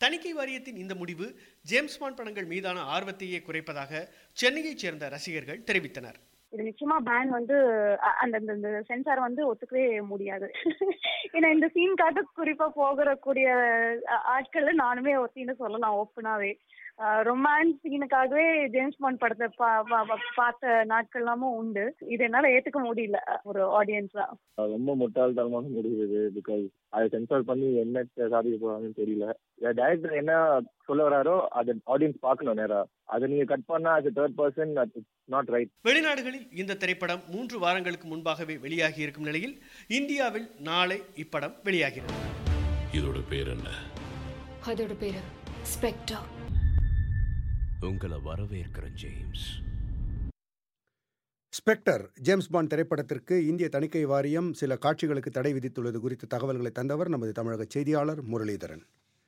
தணிக்கை வாரியத்தின் இந்த முடிவு ஜேம்ஸ் பாண்ட் படங்கள் மீதான ஆர்வத்தையே குறைப்பதாக சென்னையைச் சேர்ந்த ரசிகர்கள் தெரிவித்தனர் இது நிச்சயமா பேன் வந்து அ- அந்த அந்த- இந்த சென்சார் வந்து ஒத்துக்கவே முடியாது ஏன்னா இந்த சீன் காட்டு குறிப்பா போகிற கூடிய அ- ஆட்கள்ல நானுமே ஒருத்தின்னு சொல்லலாம் ஓப்பனாவே ரொமான்ஸ் சீனுக்காகவே ஜேம்ஸ் பாண்ட் படத்தை பா- பா- பா- பார்த்த நாட்கள் எல்லாமும் உண்டு இது என்னால ஏத்துக்க முடியல ஒரு ஆடியன்ஸா அது ரொம்ப முட்டாள்தனமான முடிவு இது பிகாஸ் அதை சென்சார் பண்ணி என்ன சாதிக்க போறாங்கன்னு தெரியல டைரக்டர் என்ன சொல்ல வராரோ அதை ஆடியன்ஸ் பார்க்கணும் நேரா அதை நீங்க கட் பண்ணா அது தேர்ட் பர்சன் நாட் ரைட் வெளிநாடுகளில் இந்த திரைப்படம் மூன்று வாரங்களுக்கு முன்பாகவே வெளியாகி இருக்கும் நிலையில் இந்தியாவில் நாளை இப்படம் வெளியாகிறது இதோட பேர் என்ன அதோட பேரு ஸ்பெக்டர் உங்களை வரவேற்கிறேன் ஜேம்ஸ் ஸ்பெக்டர் ஜேம்ஸ் பாண்ட் திரைப்படத்திற்கு இந்திய தணிக்கை வாரியம் சில காட்சிகளுக்கு தடை விதித்துள்ளது குறித்த தகவல்களை தந்தவர் நமது தமிழக செய்தியாளர் முரளிதரன்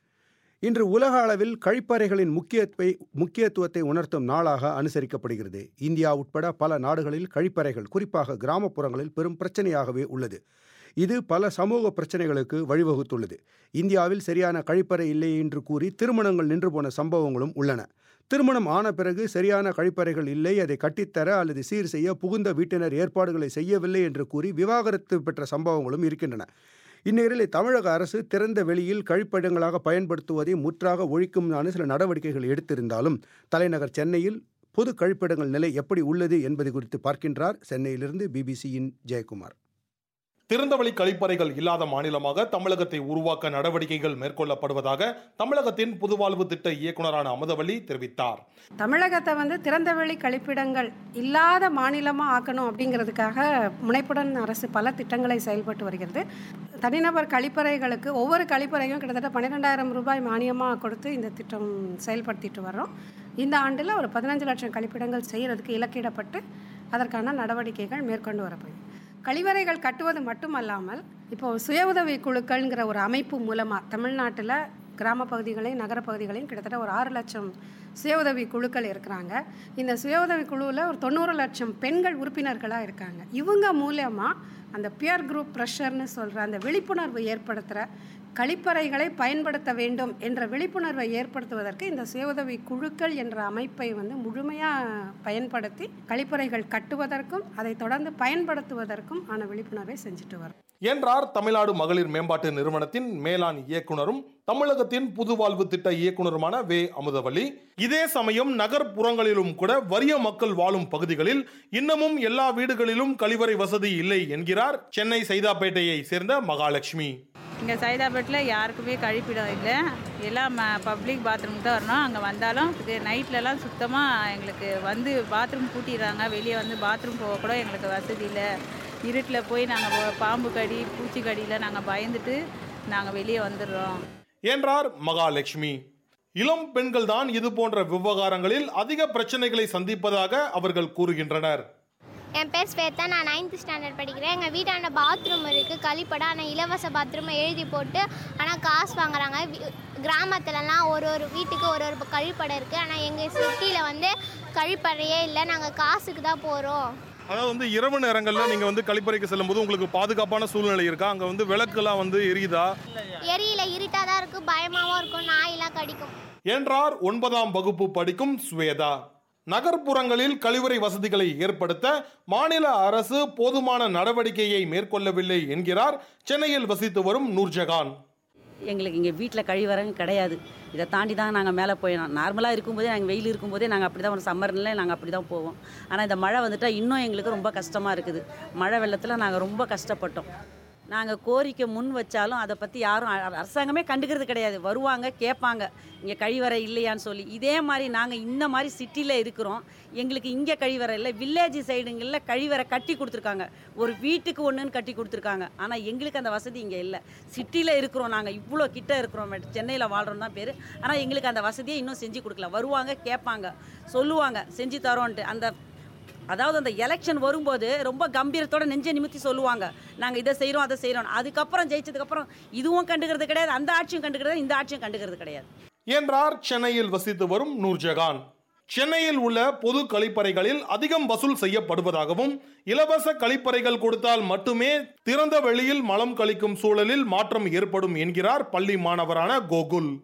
இன்று உலக அளவில் கழிப்பறைகளின் முக்கியத்துவை முக்கியத்துவத்தை உணர்த்தும் நாளாக அனுசரிக்கப்படுகிறது இந்தியா உட்பட பல நாடுகளில் கழிப்பறைகள் குறிப்பாக கிராமப்புறங்களில் பெரும் பிரச்சனையாகவே உள்ளது இது பல சமூக பிரச்சனைகளுக்கு வழிவகுத்துள்ளது இந்தியாவில் சரியான கழிப்பறை இல்லை என்று கூறி திருமணங்கள் நின்று போன சம்பவங்களும் உள்ளன திருமணம் ஆன பிறகு சரியான கழிப்பறைகள் இல்லை அதை கட்டித்தர அல்லது சீர் செய்ய புகுந்த வீட்டினர் ஏற்பாடுகளை செய்யவில்லை என்று கூறி விவாகரத்து பெற்ற சம்பவங்களும் இருக்கின்றன இந்நிலையில் தமிழக அரசு திறந்த வெளியில் கழிப்பிடங்களாக பயன்படுத்துவதை முற்றாக ஒழிக்கும் சில நடவடிக்கைகள் எடுத்திருந்தாலும் தலைநகர் சென்னையில் பொது கழிப்பிடங்கள் நிலை எப்படி உள்ளது என்பது குறித்து பார்க்கின்றார் சென்னையிலிருந்து பிபிசியின் ஜெயக்குமார் திறந்தவெளி கழிப்பறைகள் இல்லாத மாநிலமாக தமிழகத்தை உருவாக்க நடவடிக்கைகள் மேற்கொள்ளப்படுவதாக தமிழகத்தின் புதுவாழ்வு திட்ட இயக்குநரான அமுதவள்ளி தெரிவித்தார் தமிழகத்தை வந்து திறந்தவெளி கழிப்பிடங்கள் இல்லாத மாநிலமாக ஆக்கணும் அப்படிங்கிறதுக்காக முனைப்புடன் அரசு பல திட்டங்களை செயல்பட்டு வருகிறது தனிநபர் கழிப்பறைகளுக்கு ஒவ்வொரு கழிப்பறையும் கிட்டத்தட்ட பன்னிரெண்டாயிரம் ரூபாய் மானியமாக கொடுத்து இந்த திட்டம் செயல்படுத்திட்டு வர்றோம் இந்த ஆண்டில் ஒரு பதினஞ்சு லட்சம் கழிப்பிடங்கள் செய்கிறதுக்கு இலக்கிடப்பட்டு அதற்கான நடவடிக்கைகள் மேற்கொண்டு வரப்படுது கழிவறைகள் கட்டுவது மட்டுமல்லாமல் இப்போ சுய உதவி குழுக்கள்ங்கிற ஒரு அமைப்பு மூலமாக தமிழ்நாட்டில் கிராம பகுதிகளையும் நகரப்பகுதிகளையும் கிட்டத்தட்ட ஒரு ஆறு லட்சம் சுய உதவி குழுக்கள் இருக்கிறாங்க இந்த சுய உதவி குழுவில் ஒரு தொண்ணூறு லட்சம் பெண்கள் உறுப்பினர்களாக இருக்காங்க இவங்க மூலமாக அந்த பியர் குரூப் ப்ரெஷர்னு சொல்கிற அந்த விழிப்புணர்வு ஏற்படுத்துகிற கழிப்பறைகளை பயன்படுத்த வேண்டும் என்ற விழிப்புணர்வை ஏற்படுத்துவதற்கு இந்த சுய உதவி குழுக்கள் என்ற அமைப்பை வந்து முழுமையாக பயன்படுத்தி கழிப்பறைகள் கட்டுவதற்கும் அதை தொடர்ந்து பயன்படுத்துவதற்கும் ஆன விழிப்புணர்வை செஞ்சுட்டு வரோம் என்றார் தமிழ்நாடு மகளிர் மேம்பாட்டு நிறுவனத்தின் மேலாண் இயக்குனரும் தமிழகத்தின் புதுவாழ்வு திட்ட இயக்குனருமான வே அமுதவள்ளி இதே சமயம் நகர்ப்புறங்களிலும் கூட வறிய மக்கள் வாழும் பகுதிகளில் இன்னமும் எல்லா வீடுகளிலும் கழிவறை வசதி இல்லை என்கிறார் சென்னை சைதாப்பேட்டையை சேர்ந்த மகாலட்சுமி இங்கே சைதாப்பேட்டில் யாருக்குமே கழிப்பிடம் இல்லை எல்லாம் பப்ளிக் பாத்ரூம் தான் வரணும் அங்கே வந்தாலும் இது நைட்லலாம் சுத்தமாக எங்களுக்கு வந்து பாத்ரூம் பூட்டிடுறாங்க வெளியே வந்து பாத்ரூம் போக கூட எங்களுக்கு வசதி இல்லை இருட்டில் போய் நாங்கள் பாம்பு கடி பூச்சி கடியில் நாங்கள் பயந்துட்டு நாங்கள் வெளியே வந்துடுறோம் என்றார் மகாலட்சுமி இளம் பெண்கள் தான் இது போன்ற விவகாரங்களில் அதிக பிரச்சனைகளை சந்திப்பதாக அவர்கள் கூறுகின்றனர் என் பேர் ஸ்வேதா நான் நைன்த் ஸ்டாண்டர்ட் படிக்கிறேன் எங்கள் வீட்டாண்ட பாத்ரூம் இருக்குது கழிப்படம் ஆனால் இலவச பாத்ரூமை எழுதி போட்டு ஆனால் காசு வாங்குறாங்க வி- கிராமத்துலலாம் ஒரு ஒரு வீட்டுக்கு ஒரு ஒரு கழிப்படம் இருக்குது ஆனால் எங்கள் சிட்டியில் வந்து கழிப்பறையே இல்லை நாங்கள் காசுக்கு தான் போகிறோம் அதாவது வந்து இரவு நேரங்களில் நீங்க வந்து கழிப்பறைக்கு செல்லும்போது உங்களுக்கு பாதுகாப்பான சூழ்நிலை இருக்கா அங்க வந்து விளக்குலாம் வந்து எரியுதா எரியில இருட்டாக தான் இருக்குது பயமாகவும் இருக்கும் நாயெல்லாம் கடிக்கும் என்றார் ஒன்பதாம் வகுப்பு படிக்கும் ஸ்வேதா நகர்ப்புறங்களில் கழிவறை வசதிகளை ஏற்படுத்த மாநில அரசு போதுமான நடவடிக்கையை மேற்கொள்ளவில்லை என்கிறார் சென்னையில் வசித்து வரும் நூர்ஜகான் எங்களுக்கு இங்கே வீட்டில் கழிவறங்க கிடையாது இதை தாண்டி தான் நாங்கள் மேலே போயிடணும் நார்மலாக இருக்கும்போதே நாங்கள் வெயில் இருக்கும்போதே நாங்கள் அப்படி தான் ஒரு சம்மர்ல நாங்கள் அப்படி தான் போவோம் ஆனால் இந்த மழை வந்துட்டால் இன்னும் எங்களுக்கு ரொம்ப கஷ்டமாக இருக்குது மழை வெள்ளத்தில் நாங்கள் ரொம்ப கஷ்டப்பட்டோம் நாங்கள் கோரிக்கை முன் வச்சாலும் அதை பற்றி யாரும் அ- அரசாங்கமே கண்டுக்கிறது கிடையாது வருவாங்க கேட்பாங்க இங்கே கழிவறை இல்லையான்னு சொல்லி இதே மாதிரி நாங்கள் இந்த மாதிரி சிட்டியில் இருக்கிறோம் எங்களுக்கு இங்கே கழிவறை இல்லை வில்லேஜ் சைடுங்களில் கழிவறை கட்டி கொடுத்துருக்காங்க ஒரு வீட்டுக்கு ஒன்றுன்னு கட்டி கொடுத்துருக்காங்க ஆனால் எங்களுக்கு அந்த வசதி இங்கே இல்லை சிட்டியில் இருக்கிறோம் நாங்கள் இவ்வளோ கிட்ட இருக்கிறோம் சென்னையில் வாழ்கிறோம் தான் பேர் ஆனால் எங்களுக்கு அந்த வசதியை இன்னும் செஞ்சு கொடுக்கல வருவாங்க கேட்பாங்க சொல்லுவாங்க செஞ்சு தரோன்ட்டு அந்த அதாவது அந்த எலெக்ஷன் வரும்போது ரொம்ப கம்பீரத்தோட நெஞ்சை நிமித்தி சொல்லுவாங்க நாங்கள் இதை செய்கிறோம் அதை செய்கிறோம் அதுக்கப்புறம் ஜெயிச்சதுக்கப்புறம் இதுவும் கண்டுக்கிறது கிடையாது அந்த ஆட்சியும் கண்டுக்கிறது இந்த ஆட்சியும் கண்டுக்கிறது கிடையாது என்றார் சென்னையில் வசித்து வரும் நூர்ஜகான் சென்னையில் உள்ள பொது கழிப்பறைகளில் அதிகம் வசூல் செய்யப்படுவதாகவும் இலவச கழிப்பறைகள் கொடுத்தால் மட்டுமே திறந்த வெளியில் மலம் கழிக்கும் சூழலில் மாற்றம் ஏற்படும் என்கிறார் பள்ளி மாணவரான கோகுல் இங்கே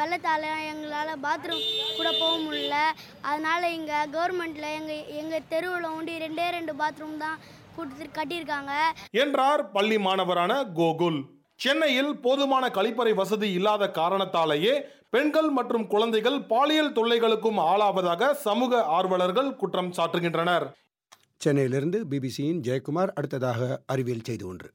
வெள்ளத்தால் எங்களால் பாத்ரூம் கூட போக முடியல அதனால இங்கே கவர்மெண்ட்டில் எங்கள் எங்கள் தெருவில் ஒண்டி ரெண்டே ரெண்டு பாத்ரூம் தான் கொடுத்து கட்டியிருக்காங்க என்றார் பள்ளி மாணவரான கோகுல் சென்னையில் போதுமான கழிப்பறை வசதி இல்லாத காரணத்தாலேயே பெண்கள் மற்றும் குழந்தைகள் பாலியல் தொல்லைகளுக்கும் ஆளாவதாக சமூக ஆர்வலர்கள் குற்றம் சாட்டுகின்றனர் சென்னையிலிருந்து பிபிசியின் ஜெயக்குமார் அடுத்ததாக அறிவியல் செய்தி ஒன்று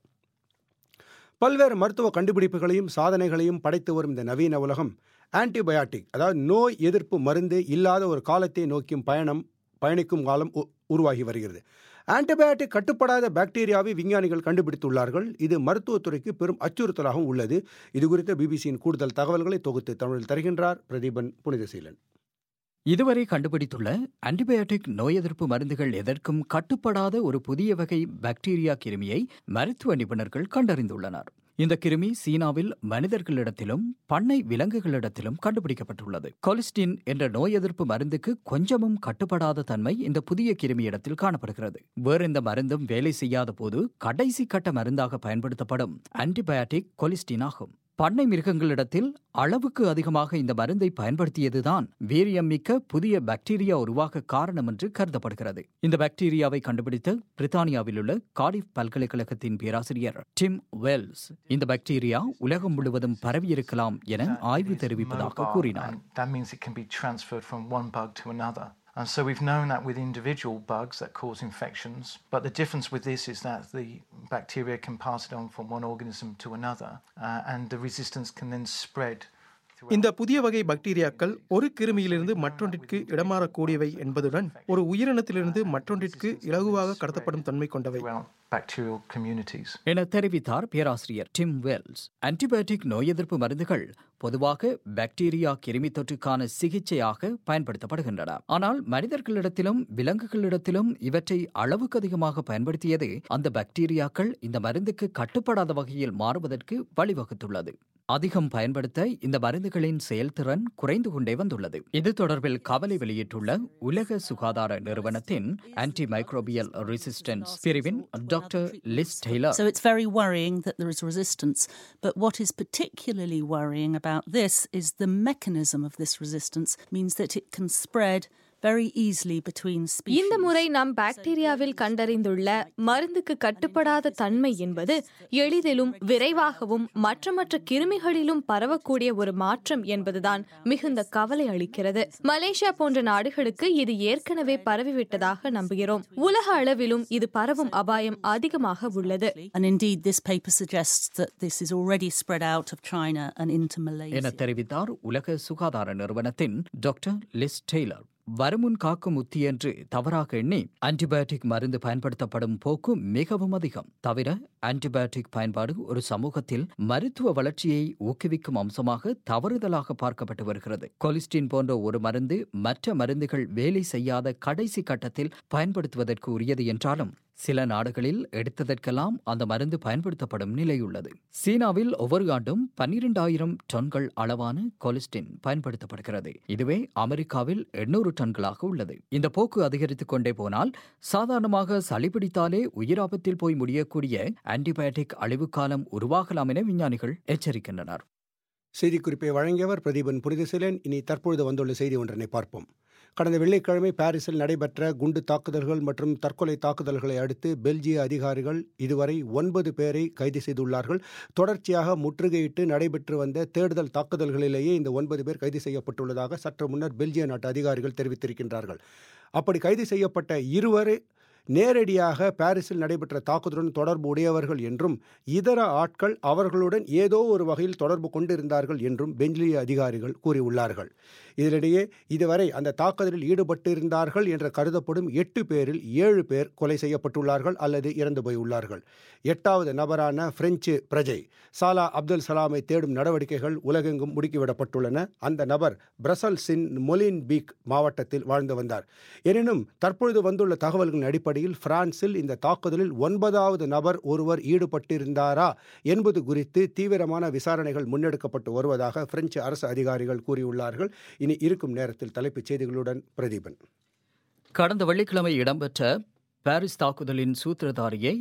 பல்வேறு மருத்துவ கண்டுபிடிப்புகளையும் சாதனைகளையும் படைத்து வரும் இந்த நவீன உலகம் ஆன்டிபயாட்டிக் அதாவது நோய் எதிர்ப்பு மருந்து இல்லாத ஒரு காலத்தை நோக்கியும் பயணம் பயணிக்கும் காலம் உ- உருவாகி வருகிறது ஆன்டிபயாட்டிக் கட்டுப்படாத பாக்டீரியாவை விஞ்ஞானிகள் கண்டுபிடித்துள்ளார்கள் இது மருத்துவத்துறைக்கு பெரும் அச்சுறுத்தலாகவும் உள்ளது இது குறித்த பிபிசியின் கூடுதல் தகவல்களை தொகுத்து தமிழில் தருகின்றார் பிரதீபன் புனிதசீலன் இதுவரை கண்டுபிடித்துள்ள ஆன்டிபயோட்டிக் நோய் எதிர்ப்பு மருந்துகள் எதற்கும் கட்டுப்படாத ஒரு புதிய வகை பாக்டீரியா கிருமியை மருத்துவ நிபுணர்கள் கண்டறிந்துள்ளனர் இந்த கிருமி சீனாவில் மனிதர்களிடத்திலும் பண்ணை விலங்குகளிடத்திலும் கண்டுபிடிக்கப்பட்டுள்ளது கொலிஸ்டின் என்ற நோய் எதிர்ப்பு மருந்துக்கு கொஞ்சமும் கட்டுப்படாத தன்மை இந்த புதிய கிருமியிடத்தில் காணப்படுகிறது வேறெந்த மருந்தும் வேலை செய்யாத போது கடைசி கட்ட மருந்தாக பயன்படுத்தப்படும் ஆன்டிபயாட்டிக் கொலிஸ்டின் ஆகும் பண்ணை மிருகங்களிடத்தில் அளவுக்கு அதிகமாக இந்த மருந்தை பயன்படுத்தியதுதான் வீரியம் மிக்க புதிய பாக்டீரியா உருவாக காரணம் என்று கருதப்படுகிறது இந்த பாக்டீரியாவை கண்டுபிடித்த பிரித்தானியாவில் உள்ள காடிஃப் பல்கலைக்கழகத்தின் பேராசிரியர் டிம் வெல்ஸ் இந்த பாக்டீரியா உலகம் முழுவதும் பரவியிருக்கலாம் என ஆய்வு தெரிவிப்பதாக கூறினார் And that means it can be transferred from one bug to another. And so we've known that with individual bugs that cause infections, but the difference with this is that the bacteria can pass it on from one organism to another, uh, and the resistance can then spread. இந்த புதிய வகை பாக்டீரியாக்கள் ஒரு கிருமியிலிருந்து மற்றொன்றிற்கு இடமாறக்கூடியவை என்பதுடன் ஒரு உயிரினத்திலிருந்து மற்றொன்றிற்கு இலகுவாக கடத்தப்படும் தன்மை கொண்டவை Bacterial communities. என தெரிவித்தார் பேராசிரியர் டிம் வெல்ஸ் ஆன்டிபயோட்டிக் நோய் எதிர்ப்பு மருந்துகள் பொதுவாக பாக்டீரியா கிருமி தொற்றுக்கான சிகிச்சையாக பயன்படுத்தப்படுகின்றன ஆனால் மனிதர்களிடத்திலும் விலங்குகளிடத்திலும் இவற்றை அளவுக்கு அதிகமாக பயன்படுத்தியது அந்த பாக்டீரியாக்கள் இந்த மருந்துக்கு கட்டுப்படாத வகையில் மாறுவதற்கு வழிவகுத்துள்ளது அதிகம் பயன்படுத்த இந்த மருந்துகளின் செயல்திறன் குறைந்து கொண்டே வந்துள்ளது இது தொடர்பில் கவலை வெளியிட்டுள்ள உலக சுகாதார நிறுவனத்தின் ஆன்டி மைக்ரோபியல் ரெசிஸ்டன்ஸ் பிரிவின் doctor Liz Taylor So it's very worrying that there is resistance. But what is particularly worrying about this is the mechanism of this resistance means that it can spread very easily between species. இந்த முறை நாம் பாக்டீரியாவில் கண்டறிந்துள்ள மருந்துக்கு கட்டுப்படாத தன்மை என்பது எளிதிலும் விரைவாகவும் மற்ற மற்ற கிருமிகளிலும் பரவக்கூடிய ஒரு மாற்றம் என்பதுதான் மிகுந்த கவலை அளிக்கிறது மலேசியா போன்ற நாடுகளுக்கு இது ஏற்கனவே பரவிவிட்டதாக நம்புகிறோம் உலக அளவிலும் இது பரவும் அபாயம் அதிகமாக உள்ளது And indeed, this paper suggests that this is already spread out of China and into Malaysia. என தெரிவித்தார் உலக சுகாதார நிறுவனத்தின் டாக்டர் லிஸ் டெய்லர் வருமுன் காக்கும் உத்தி என்று தவறாக எண்ணி ஆன்டிபயோட்டிக் மருந்து பயன்படுத்தப்படும் போக்கு மிகவும் அதிகம் தவிர ஆன்டிபயோட்டிக் பயன்பாடு ஒரு சமூகத்தில் மருத்துவ வளர்ச்சியை ஊக்குவிக்கும் அம்சமாக தவறுதலாக பார்க்கப்பட்டு வருகிறது கொலிஸ்டின் போன்ற ஒரு மருந்து மற்ற மருந்துகள் வேலை செய்யாத கடைசி கட்டத்தில் பயன்படுத்துவதற்கு உரியது என்றாலும் சில நாடுகளில் எடுத்ததற்கெல்லாம் அந்த மருந்து பயன்படுத்தப்படும் நிலையுள்ளது சீனாவில் ஒவ்வொரு ஆண்டும் பன்னிரண்டாயிரம் டன்கள் அளவான கொலிஸ்டின் பயன்படுத்தப்படுகிறது இதுவே அமெரிக்காவில் எண்ணூறு டன்களாக உள்ளது இந்த போக்கு அதிகரித்துக் கொண்டே போனால் சாதாரணமாக சளி பிடித்தாலே உயிராபத்தில் போய் முடியக்கூடிய ஆன்டிபயோட்டிக் அழிவுக்காலம் உருவாகலாம் என விஞ்ஞானிகள் எச்சரிக்கின்றனர் செய்திக்குறிப்பை வழங்கியவர் பிரதீபன் புரிதசீலன் இனி தற்பொழுது வந்துள்ள செய்தி ஒன்றினை பார்ப்போம் கடந்த வெள்ளிக்கிழமை பாரிஸில் நடைபெற்ற குண்டு தாக்குதல்கள் மற்றும் தற்கொலை தாக்குதல்களை அடுத்து பெல்ஜிய அதிகாரிகள் இதுவரை ஒன்பது பேரை கைது செய்துள்ளார்கள் தொடர்ச்சியாக முற்றுகையிட்டு நடைபெற்று வந்த தேடுதல் தாக்குதல்களிலேயே இந்த ஒன்பது பேர் கைது செய்யப்பட்டுள்ளதாக சற்று முன்னர் பெல்ஜிய நாட்டு அதிகாரிகள் தெரிவித்திருக்கின்றார்கள் அப்படி கைது செய்யப்பட்ட இருவர் நேரடியாக பாரிஸில் நடைபெற்ற தாக்குதலுடன் தொடர்பு உடையவர்கள் என்றும் இதர ஆட்கள் அவர்களுடன் ஏதோ ஒரு வகையில் தொடர்பு கொண்டிருந்தார்கள் என்றும் பெஞ்சிலிய அதிகாரிகள் கூறியுள்ளார்கள் இதனிடையே இதுவரை அந்த தாக்குதலில் ஈடுபட்டிருந்தார்கள் என்று கருதப்படும் எட்டு பேரில் ஏழு பேர் கொலை செய்யப்பட்டுள்ளார்கள் அல்லது இறந்து போயுள்ளார்கள் எட்டாவது நபரான பிரெஞ்சு பிரஜை சாலா அப்துல் சலாமை தேடும் நடவடிக்கைகள் உலகெங்கும் முடுக்கிவிடப்பட்டுள்ளன அந்த நபர் பிரசல்ஸின் மொலின் பீக் மாவட்டத்தில் வாழ்ந்து வந்தார் எனினும் தற்பொழுது வந்துள்ள தகவல்களின் அடிப்படையில் பிரான்சில் இந்த தாக்குதலில் ஒன்பதாவது நபர் ஒருவர் ஈடுபட்டிருந்தாரா என்பது குறித்து தீவிரமான விசாரணைகள் முன்னெடுக்கப்பட்டு வருவதாக பிரெஞ்சு அரசு அதிகாரிகள் கூறியுள்ளார்கள் இனி இருக்கும் நேரத்தில் தலைப்புச் செய்திகளுடன் பிரதீபன் கடந்த வெள்ளிக்கிழமை இடம்பெற்ற பாரிஸ் தாக்குதலின் சூத்திரதாரியை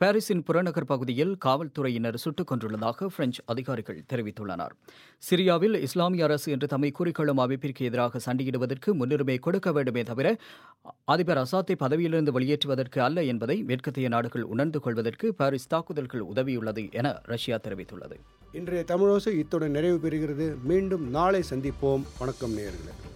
பாரிஸின் புறநகர் பகுதியில் காவல்துறையினர் சுட்டுக் கொண்டுள்ளதாக பிரெஞ்சு அதிகாரிகள் தெரிவித்துள்ளனர் சிரியாவில் இஸ்லாமிய அரசு என்று தம்மை கூறிக்கொள்ளும் அமைப்பிற்கு எதிராக சண்டையிடுவதற்கு முன்னுரிமை கொடுக்க வேண்டுமே தவிர அதிபர் அசாத்தை பதவியிலிருந்து வெளியேற்றுவதற்கு அல்ல என்பதை மேற்கத்திய நாடுகள் உணர்ந்து கொள்வதற்கு பாரிஸ் தாக்குதல்கள் உதவியுள்ளது என ரஷ்யா தெரிவித்துள்ளது இன்றைய தமிழோசை இத்துடன் நிறைவு பெறுகிறது மீண்டும் நாளை சந்திப்போம் வணக்கம் நேயர்களே